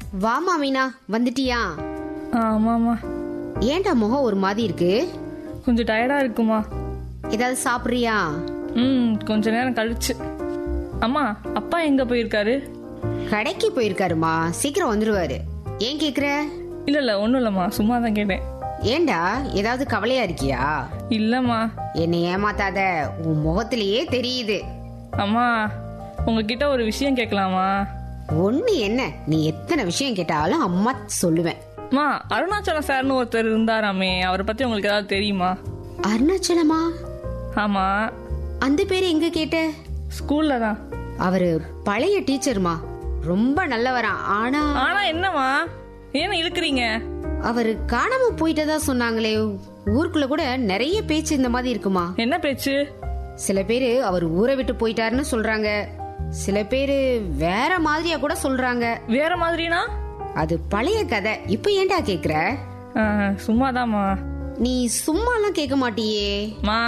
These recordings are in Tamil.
வாமா மீனா வந்துட்டியா ஆ ஆமாம்மா ஏன்டா முகம் ஒரு மாதிரி இருக்கு கொஞ்சம் டயர்டா இருக்குமா ஏதாவது சாப்பிடுறியா ம் கொஞ்ச நேரம் கழிச்சு அம்மா அப்பா எங்க போயிருக்காரு கடைக்கு போயிருக்காருமா சீக்கிரம் வந்துருவாரு ஏன் கேக்குற இல்ல இல்ல ஒண்ணும் இல்லம்மா சும்மா தான் கேட்டேன் ஏன்டா ஏதாவது கவலையா இருக்கியா இல்லம்மா என்னை ஏமாத்தாத உன் முகத்திலேயே தெரியுது அம்மா உங்ககிட்ட ஒரு விஷயம் கேட்கலாமா ஒண்ணு என்ன நீ எத்தனை விஷயம் கேட்டாலும் அம்மா சொல்லுவேன் அம்மா அருணாச்சலம் சார்னு ஒருத்தர் இருந்தாராமே அவரை பத்தி உங்களுக்கு ஏதாவது தெரியுமா அருணாச்சலமா ஆமா அந்த பேர் எங்க கேட்ட ஸ்கூல்ல தான் அவரு பழைய டீச்சர்மா ரொம்ப நல்லவரா ஆனா ஆனா என்னம்மா ஏன் இழுக்கிறீங்க அவரு காணாம போயிட்டதா சொன்னாங்களே ஊருக்குள்ள கூட நிறைய பேச்சு இந்த மாதிரி இருக்குமா என்ன பேச்சு சில பேரு அவர் ஊரை விட்டு போயிட்டாருன்னு சொல்றாங்க சில பேரு வேற மாதிரியா கூட சொல்றாங்க வேற மாதிரினா அது பழைய கதை இப்ப ஏன்டா கேக்குற ஆ, சும்மாதாம்மா நீ சும்மா எல்லாம் கேட்க மாட்டியே மா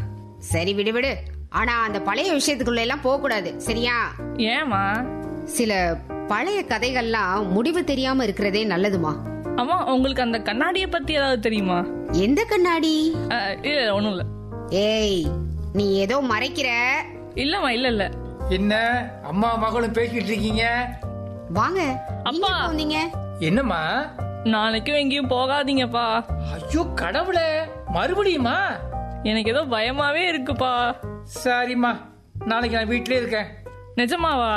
சரி விடு விடு ஆனா அந்த பழைய விஷயத்துக்குள்ள எல்லாம் போக கூடாது சரியா ஏம்மா சில பழைய கதைகள்லாம் முடிவு தெரியாம இருக்கிறதே நல்லதுமா அம்மா உங்களுக்கு அந்த கண்ணாடியை பத்தி ஏதாவது தெரியுமா எந்த கண்ணாடி ஆ, இல்ல இல்ல, ஒண்ணும் இல்ல ஏய் நீ ஏதோ மறைக்கிற இல்லம்மா இல்ல இல்ல என்ன அம்மா மகளும் பேசிட்டு இருக்கீங்க வாங்க அப்பா. நீங்க எப்ப வந்தீங்க என்னம்மா நாளைக்கும் எங்கேயும் போகாதீங்கப்பா ஐயோ கடவுளே மறுபடியுமா எனக்கு ஏதோ பயமாவே இருக்குப்பா சரிம்மா நாளைக்கு நான் வீட்டிலே இருக்கேன் நிஜமாவா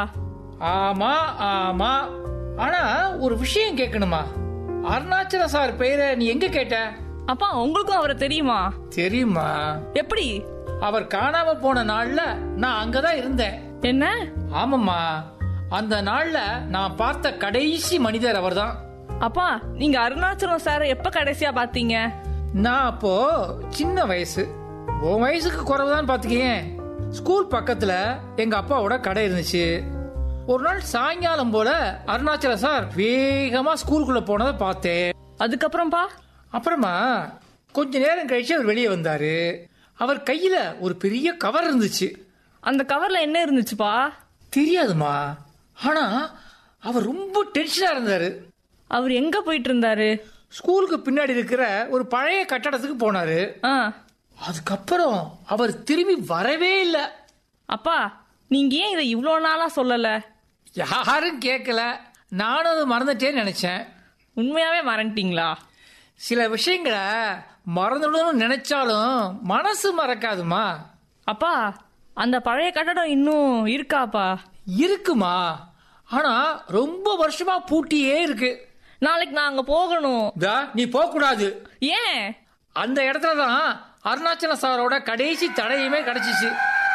ஆமா ஆமா ஆனா ஒரு விஷயம் கேட்கணுமா அருணாச்சல சார் பெயரை நீ எங்க கேட்ட அப்பா உங்களுக்கும் அவரை தெரியுமா தெரியுமா எப்படி அவர் காணாம போன நாள்ல நான் அங்கதான் இருந்தேன் என்ன ஆமாம்மா அந்த நாள்ல நான் பார்த்த கடைசி மனிதர் அவர்தான் அப்பா நீங்க அருணாச்சலம் சாரை எப்ப கடைசியா பாத்தீங்க நான் அப்போ சின்ன வயசு உன் வயசுக்கு குறைவுதான் பாத்துக்கேன் ஸ்கூல் பக்கத்துல எங்க அப்பாவோட கடை இருந்துச்சு ஒரு நாள் சாயங்காலம் போல அருணாச்சல சார் வேகமா ஸ்கூலுக்குள்ள போனதை பார்த்தேன் அதுக்கப்புறம்ப்பா அப்புறமா கொஞ்ச நேரம் கழிச்சு அவர் வெளியே வந்தாரு அவர் கையில ஒரு பெரிய கவர் இருந்துச்சு அந்த கவர்ல என்ன இருந்துச்சுப்பா தெரியாதுமா ஆனா அவர் ரொம்ப டென்ஷனா இருந்தாரு அவர் எங்க போயிட்டு இருந்தாரு ஸ்கூலுக்கு பின்னாடி இருக்கிற ஒரு பழைய கட்டடத்துக்கு போனாரு ஆ அதுக்கப்புறம் அவர் திரும்பி வரவே இல்லை அப்பா நீங்க ஏன் இதை இவ்வளோ நாளா சொல்லல யாரும் கேட்கல நானும் அது மறந்துட்டேன்னு நினைச்சேன் உண்மையாவே மறந்துட்டீங்களா சில விஷயங்களை மறந்துடணும்னு நினைச்சாலும் மனசு மறக்காதுமா அப்பா அந்த பழைய கட்டடம் இன்னும் இருக்காப்பா இருக்குமா ஆனா ரொம்ப வருஷமா பூட்டியே இருக்கு நாளைக்கு நான் அங்க போகணும் தா, நீ போக கூடாது ஏன் அந்த இடத்துல தான் அருணாச்சல சாரோட கடைசி தடையுமே கிடைச்சிச்சு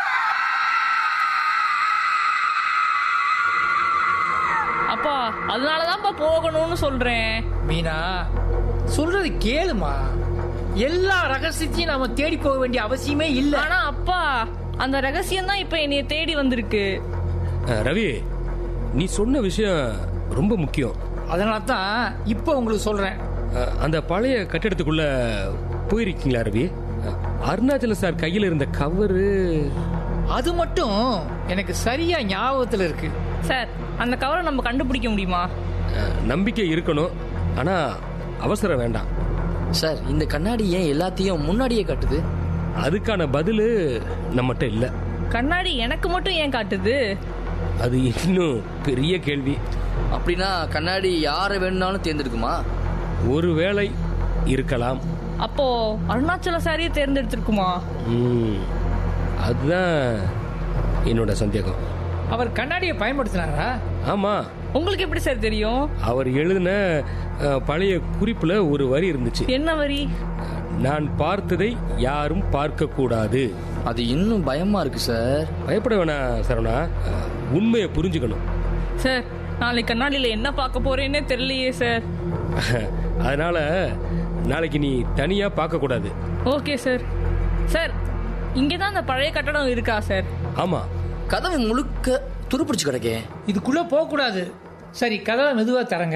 அப்பா அதனாலதான்ப்பா போகணும்னு சொல்றேன் மீனா சொல்றது கேளுமா எல்லா ரகசியத்தையும் நாம தேடி போக வேண்டிய அவசியமே இல்ல ஆனா அப்பா அந்த ரகசியம் தான் இப்ப என்னைய தேடி வந்திருக்கு அஹ், ரவி நீ சொன்ன விஷயம் ரொம்ப முக்கியம் அதனால தான் இப்போ உங்களுக்கு சொல்றேன் அஹ், அந்த பழைய கட்டிடத்துக்குள்ள போயிருக்கீங்களா ரவி அஹ், அருணாச்சல சார் கையில் இருந்த கவரு அது மட்டும் எனக்கு சரியா ஞாபகத்துல இருக்கு சார் அந்த கவரை நம்ம கண்டுபிடிக்க முடியுமா அஹ், நம்பிக்கை இருக்கணும் ஆனா அவசரம் வேண்டாம் சார் இந்த கண்ணாடி ஏன் எல்லாத்தையும் முன்னாடியே காட்டுது அதுக்கான பதிலு நம்மகிட்ட இல்ல கண்ணாடி எனக்கு மட்டும் ஏன் காட்டுது அது இன்னும் பெரிய கேள்வி அப்படின்னா கண்ணாடி யாரை வேணும்னாலும் தேர்ந்தெடுக்குமா ஒருவேளை இருக்கலாம் அப்போ அருணாச்சல சாரியை தேர்ந்தெடுத்திருக்குமா ம், அதுதான் என்னோட சந்தேகம் அவர் கண்ணாடியை பயன்படுத்தினாரா ஆமா உங்களுக்கு எப்படி சார் தெரியும் அவர் எழுதின அஹ், பழைய குறிப்புல ஒரு வரி இருந்துச்சு என்ன வரி நான் பார்த்ததை யாரும் பார்க்க கூடாது அது இன்னும் பயமா இருக்கு சார் பயப்பட வேணாம் சரவணா அஹ், உண்மையை புரிஞ்சுக்கணும் சார் நாளைக்கு கண்ணாடியில என்ன பார்க்க போறேன்னே தெரியலையே சார் அதனால நாளைக்கு நீ தனியா பார்க்க கூடாது ஓகே சார் சார் இங்கே தான் அந்த பழைய கட்டடம் இருக்கா சார் ஆமா கதவு முழுக்க துருப்பிடிச்சு கிடக்கே இதுக்குள்ள போக கூடாது சரி கதவை மெதுவா தரங்க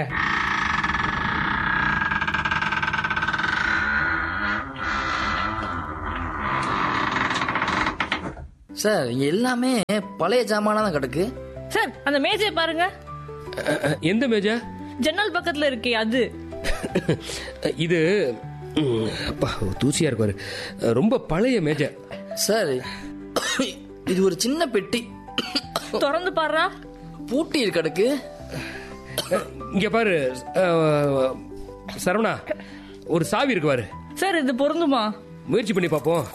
சார் இங்க எல்லாமே பழைய ஜாமானா தான் கிடக்கு சார் அந்த மேஜை பாருங்க அஹ், அஹ், எந்த மேஜா ஜன்னல் பக்கத்துல இருக்கே அது இது ம், அப்பா தூசியா இருக்கு பாரு ரொம்ப பழைய மேஜர் சார் இது ஒரு சின்ன பெட்டி திறந்து பாடுறா பூட்டி இருக்கு அடுக்கு இங்க பாரு அஹ், சரவணா ஒரு சாவி இருக்கு பாரு சார் இது பொருந்துமா முயற்சி பண்ணி பார்ப்போம்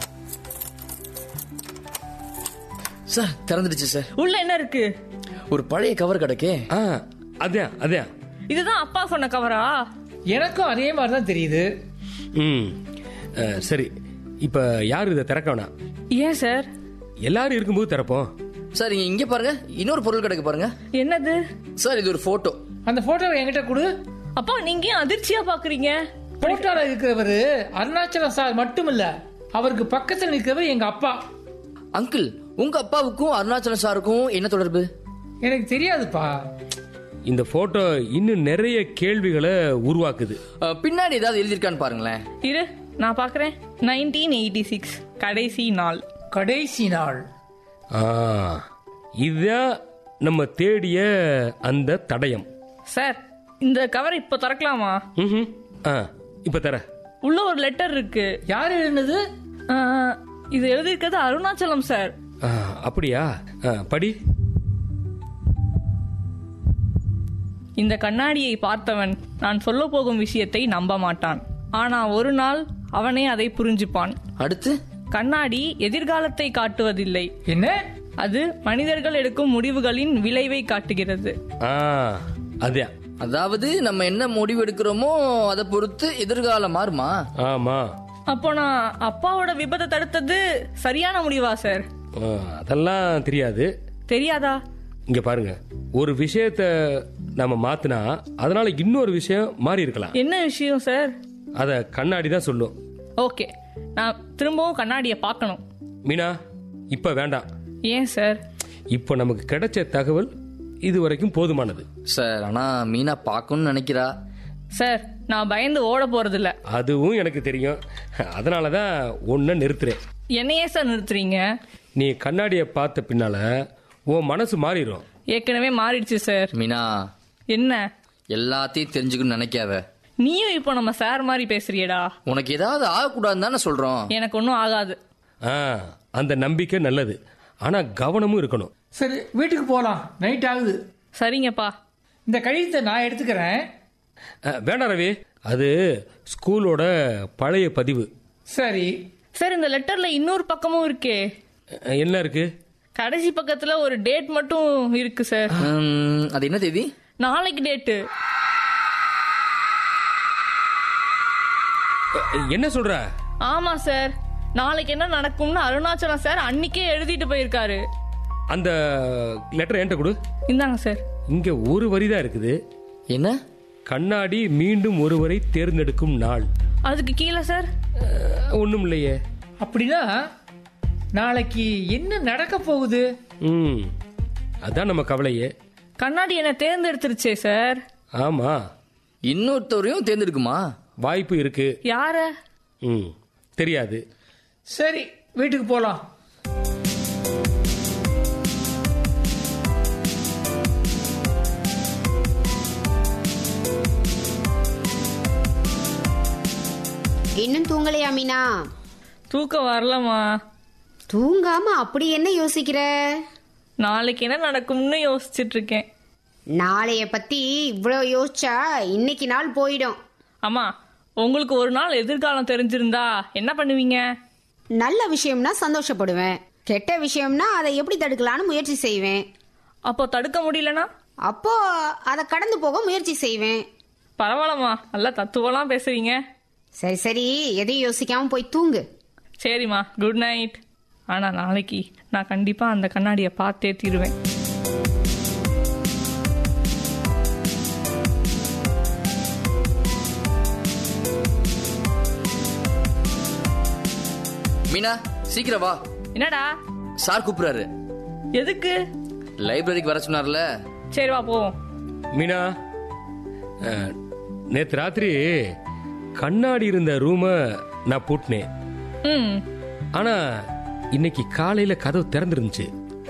சார் திறந்துடுச்சு சார் உள்ள என்ன இருக்கு ஒரு பழைய கவர் கிடக்கே ஆ அதான் அதான் இதுதான் அப்பா சொன்ன கவரா எனக்கும் அதே மாதிரி தான் தெரியுது ம் அஹ், சரி இப்ப யாரு இதை திறக்க வேணாம் ஏன் சார் எல்லாரும் இருக்கும்போது திறப்போம் சார் இங்க இங்க பாருங்க இன்னொரு பொருள் கிடக்கு பாருங்க என்னது சார் இது ஒரு போட்டோ அந்த போட்டோவை என்கிட்ட கொடு அப்பா நீங்க ஏன் அதிர்ச்சியா பாக்குறீங்க போட்டோல இருக்கிறவரு அருணாச்சலம் சார் மட்டும் இல்ல அவருக்கு பக்கத்துல நிற்கிறவர் எங்க அப்பா அங்கிள் உங்க அப்பாவுக்கும் அருணாச்சலம் சாருக்கும் என்ன தொடர்பு எனக்கு தெரியாதுப்பா இந்த போட்டோ இன்னும் நிறைய கேள்விகளை உருவாக்குது அஹ், பின்னாடி ஏதாவது எழுதியிருக்கான்னு பாருங்களேன் இரு நான் பாக்குறேன் நைன்டீன் எயிட்டி சிக்ஸ் கடைசி நாள் கடைசி நாள் ஆ இதுதான் நம்ம தேடிய அந்த தடயம் சார் இந்த கவர் இப்ப திறக்கலாமா ம்ஹும். ஆ இப்ப தர உள்ள ஒரு லெட்டர் இருக்கு யாரு எழுந்தது ஆ, இது எழுதியிருக்கிறது அருணாச்சலம் சார் ஆ, அப்படியா ஆ, படி இந்த கண்ணாடியை பார்த்தவன் நான் சொல்ல போகும் விஷயத்தை நம்ப மாட்டான் ஆனா ஒரு நாள் அவனே அதை புரிஞ்சுப்பான் அடுத்து கண்ணாடி எதிர்காலத்தை காட்டுவதில்லை என்ன அது மனிதர்கள் எடுக்கும் முடிவுகளின் விளைவை காட்டுகிறது ஆ அதான் அதாவது நம்ம என்ன முடிவு எடுக்கிறோமோ அதை பொறுத்து எதிர்காலம் மாறுமா ஆமா அப்போ நான் அப்பாவோட விபத்தை தடுத்தது சரியான முடிவா சார் ஆ, அதெல்லாம் தெரியாது தெரியாதா இங்க பாருங்க ஒரு விஷயத்த நம்ம மாத்தினா அதனால இன்னொரு விஷயம் மாறி இருக்கலாம் என்ன விஷயம் சார் அத கண்ணாடி தான் சொல்லும் ஓகே நான் திரும்பவும் கண்ணாடியை பார்க்கணும் மீனா இப்ப வேண்டாம் ஏன் சார் இப்போ நமக்கு கிடைச்ச தகவல் இது வரைக்கும் போதுமானது சார் ஆனா மீனா பார்க்கணும்னு நினைக்கிறா சார் நான் பயந்து ஓட போறதில்ல அதுவும் எனக்கு தெரியும் அதனால தான் ஒன்றை நிறுத்துறேன் என்னையே சார் நிறுத்துறீங்க நீ கண்ணாடியை பார்த்த பின்னால உன் மனசு மாறிடும் ஏற்கனவே மாறிடுச்சு சார் மீனா என்ன எல்லாத்தையும் தெரிஞ்சுக்கணும்னு நினைக்காத நீயும் இப்போ நம்ம சார் மாதிரி பேசுறியடா உனக்கு ஏதாவது ஆகக்கூடாதுன்னு தானே சொல்றோம் எனக்கு ஒன்றும் ஆகாது ஆ அந்த நம்பிக்கை நல்லது ஆனா கவனமும் இருக்கணும் சரி வீட்டுக்கு போலாம் நைட் ஆகுது சரிங்கப்பா இந்த கடிதத்தை நான் எடுத்துக்கிறேன் ஆ, வேண்டாம் ரவி அது ஸ்கூலோட பழைய பதிவு சரி சார் இந்த லெட்டர்ல இன்னொரு பக்கமும் இருக்கே ஆ, என்ன இருக்கு கடைசி பக்கத்துல ஒரு டேட் மட்டும் இருக்கு சார் ஹம், அது என்ன தேதி நாளைக்கு டேட்டு ஆ, என்ன சொல்ற ஆமா சார் நாளைக்கு என்ன நடக்கும்னு அருணாச்சலம் சார் அன்னைக்கே எழுதிட்டு போயிருக்காரு அந்த லெட்டர் என்கிட்ட கொடு இந்தாங்க சார் இங்க ஒரு வரி தான் இருக்குது என்ன கண்ணாடி மீண்டும் ஒருவரை தேர்ந்தெடுக்கும் நாள் அதுக்கு கீழே சார் ஒன்றும் இல்லையே அப்படின்னா நாளைக்கு என்ன நடக்க போகுது ம் அதான் நம்ம கவலையே கண்ணாடி என்ன தேர்ந்தெடுத்துருச்சே சார் ஆமா இன்னொருத்தவரையும் தேர்ந்தெடுக்குமா வாய்ப்பு இருக்கு யார ம் தெரியாது சரி வீட்டுக்கு போலாம் இன்னும் தூங்கலையா மீனா தூக்கம் வரலமா தூங்காம அப்படி என்ன யோசிக்கிற நாளைக்கு என்ன நடக்கும்னு யோசிச்சுட்டு இருக்கேன் நாளைய பத்தி இவ்வளோ யோசிச்சா இன்னைக்கு நாள் போயிடும் அம்மா உங்களுக்கு ஒரு நாள் எதிர்காலம் தெரிஞ்சிருந்தா என்ன பண்ணுவீங்க நல்ல விஷயம்னா சந்தோஷப்படுவேன் கெட்ட விஷயம்னா அதை எப்படி தடுக்கலாம்னு முயற்சி செய்வேன் அப்போ தடுக்க முடியலனா அப்போ அதை கடந்து போக முயற்சி செய்வேன் பரவாயில்லம்மா நல்லா தத்துவலாம் பேசுறீங்க சரி சரி எதையும் யோசிக்காம போய் தூங்கு சரிம்மா குட் நைட் ஆனா நாளைக்கு நான் கண்டிப்பா அந்த கண்ணாடியை பார்த்தே தீருவேன் மீனா சீக்கிரம் வா என்னடா சார் கூப்பிடுறாரு எதுக்கு லைப்ரரிக்கு வர சொன்னார்ல சரி வா போவோம் மீனா அஹ், நேத்து ராத்திரி கண்ணாடி இருந்த ரூமை நான் பூட்டினேன் ம் ஆனா இன்னைக்கு காலையில கதவு திறந்துருந்துச்சு